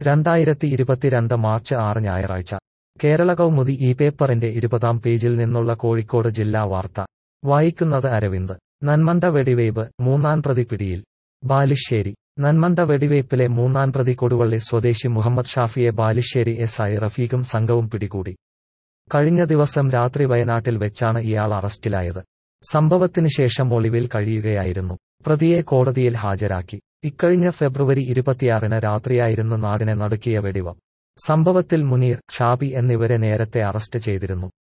രണ്ടായിരത്തി ഇരുപത്തിരണ്ട് മാർച്ച് ആറ് ഞായറാഴ്ച കേരള കൗമുദി ഈ പേപ്പറിന്റെ ഇരുപതാം പേജിൽ നിന്നുള്ള കോഴിക്കോട് ജില്ലാ വാർത്ത വായിക്കുന്നത് അരവിന്ദ് നന്മണ്ട വെടിവയ്പ് മൂന്നാം പ്രതി പിടിയിൽ ബാലുശ്ശേരി നന്മണ്ട വെടിവയ്പിലെ മൂന്നാം പ്രതി കൊടുവള്ളി സ്വദേശി മുഹമ്മദ് ഷാഫിയെ ബാലുശ്ശേരി എസ് ഐ റഫീഖും സംഘവും പിടികൂടി കഴിഞ്ഞ ദിവസം രാത്രി വയനാട്ടിൽ വെച്ചാണ് ഇയാൾ അറസ്റ്റിലായത് സംഭവത്തിനു ശേഷം ഒളിവിൽ കഴിയുകയായിരുന്നു പ്രതിയെ കോടതിയിൽ ഹാജരാക്കി ഇക്കഴിഞ്ഞ ഫെബ്രുവരി ഇരുപത്തിയാറിന് രാത്രിയായിരുന്നു നാടിനെ നടുക്കിയ വെടിവ സംഭവത്തിൽ മുനീർ ഷാബി എന്നിവരെ നേരത്തെ അറസ്റ്റ് ചെയ്തിരുന്നു